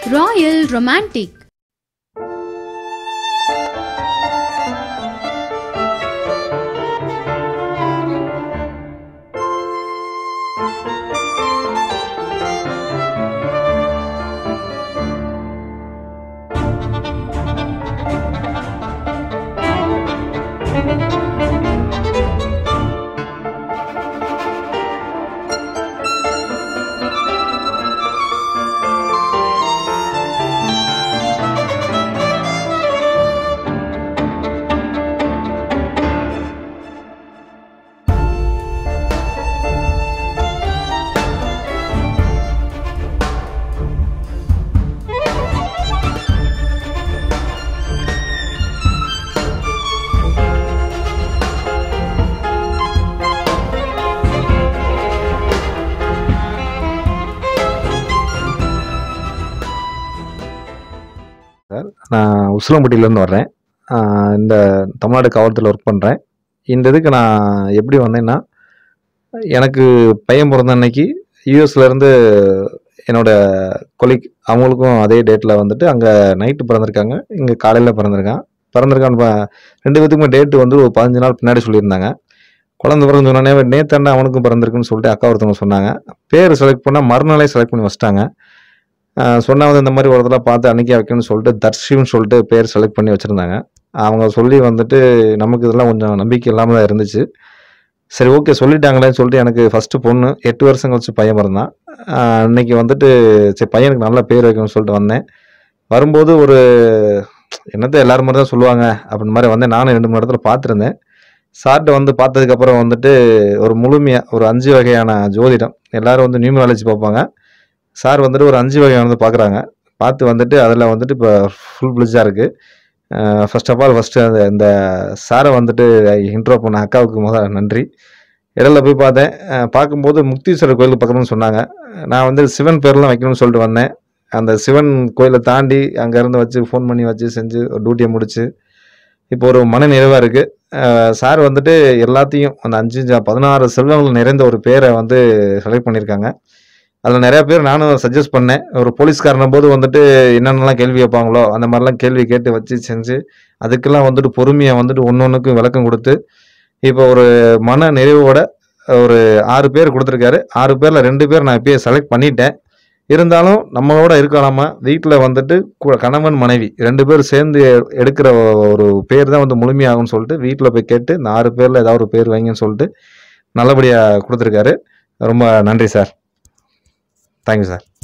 Royal Romantic நான் உசிலம்பட்டியிலேருந்து வர்றேன் ஆஹ் இந்த தமிழ்நாடு காவல்துறையில் ஒர்க் பண்ணுறேன் இந்த இதுக்கு நான் எப்படி வந்தேன்னா எனக்கு பையன் பிறந்த அன்னைக்கு யூஎஸ்லேருந்து என்னோட கொலிக் அவங்களுக்கும் அதே டேட்டில் வந்துட்டு அங்கே நைட்டு பிறந்திருக்காங்க இங்கே காலையில் பிறந்திருக்கான் பிறந்திருக்கான்னு பா- ரெண்டு பேத்துக்குமே டேட்டு வந்து ஒரு பதினஞ்சு நாள் பின்னாடி சொல்லியிருந்தாங்க குழந்தை பிறந்து சொன்னோடனே நேத்தாண்டா அவனுக்கும் பிறந்திருக்குன்னு சொல்லிட்டு அக்கா ஒருத்தவங்க சொன்னாங்க பேர் செலக்ட் பண்ணால் மறுநாளே செலக்ட் பண்ணி வச்சிட்டாங்க சொன்னா வந்து இந்த மாதிரி ஒரு தடவை பார்த்து அன்னைக்கே வைக்கணும்னு சொல்லிட்டு தர்ஷின்னு சொல்லிட்டு பேர் செலக்ட் பண்ணி வச்சுருந்தாங்க அவங்க சொல்லி வந்துட்டு நமக்கு இதெல்லாம் கொஞ்சம் நம்பிக்கை இல்லாமல் தான் இருந்துச்சு சரி ஓகே சொல்லிட்டாங்களேன்னு சொல்லிட்டு எனக்கு ஃபஸ்ட்டு பொண்ணு எட்டு வருஷம் கழிச்சு பையன் பிறந்தான் ஆஹ் அன்னைக்கு வந்துட்டு சரி பையனுக்கு நல்ல பேர் வைக்கணும்னு சொல்லிட்டு வந்தேன் வரும்போது ஒரு என்னத்த எல்லாரும் மாதிரி தான் சொல்லுவாங்க அப்படின்னு மாதிரி வந்தேன் நானும் ரெண்டு மூணு இடத்துல பார்த்துருந்தேன் சார்கிட்ட வந்து பார்த்ததுக்கப்புறம் வந்துட்டு ஒரு முழுமையாக ஒரு அஞ்சு வகையான ஜோதிடம் எல்லாரும் வந்து நியூமராலஜி பார்ப்பாங்க சார் வந்துட்டு ஒரு அஞ்சு வகையானது பார்க்குறாங்க பார்த்து வந்துட்டு அதில் வந்துட்டு இப்போ ஃபுல் பிளிஜாக இருக்குது ஃபர்ஸ்ட் ஆஃப் ஆல் ஃபஸ்ட்டு அந்த இந்த சாரை வந்துட்டு இன்ட்ரோ பண்ண அக்காவுக்கு முதல் நன்றி இடையில போய் பார்த்தேன் அஹ் பார்க்கும்போது முக்தீஸ்வரர் கோயிலுக்கு பக்கம்னு சொன்னாங்க நான் வந்து சிவன் பேர்லாம் வைக்கணும்னு சொல்லிட்டு வந்தேன் அந்த சிவன் கோயிலை தாண்டி அங்கேருந்து வச்சு ஃபோன் பண்ணி வச்சு செஞ்சு ஒரு டியூட்டியை முடிச்சு இப்போ ஒரு மன நிறைவாக இருக்குது சார் வந்துட்டு எல்லாத்தையும் அந்த அஞ்சு ஜ- பதினாறு செல்வங்கள் நிறைந்த ஒரு பேரை வந்து செலக்ட் பண்ணியிருக்காங்க அதில் நிறைய பேர் நானும் சஜஸ்ட் பண்ணேன் ஒரு போலீஸ்காரன போது வந்துட்டு என்னென்னலாம் கேள்வி வைப்பாங்களோ அந்த மாதிரிலாம் கேள்வி கேட்டு வச்சு செஞ்சு அதுக்கெல்லாம் வந்துட்டு பொறுமையாக வந்துட்டு ஒன்று ஒன்றுக்கும் விளக்கம் கொடுத்து இப்போ ஒரு மன நிறைவோட ஒரு ஆறு பேர் கொடுத்துருக்காரு ஆறு பேரில் ரெண்டு பேர் நான் இப்பயே செலக்ட் பண்ணிட்டேன் இருந்தாலும் நம்மளோட இருக்கலாம வீட்டில் வந்துட்டு கு- கணவன் மனைவி ரெண்டு பேர் சேர்ந்து எ- எடுக்கிற ஒரு பேர் தான் வந்து முழுமையாகும்னு சொல்லிட்டு வீட்டில் போய் கேட்டு இந்த ஆறு பேரில் ஏதாவது ஒரு பேர் வைங்கன்னு சொல்லிட்டு நல்லபடியாக கொடுத்துருக்காரு ரொம்ப நன்றி சார் தேங்க்யூ சார்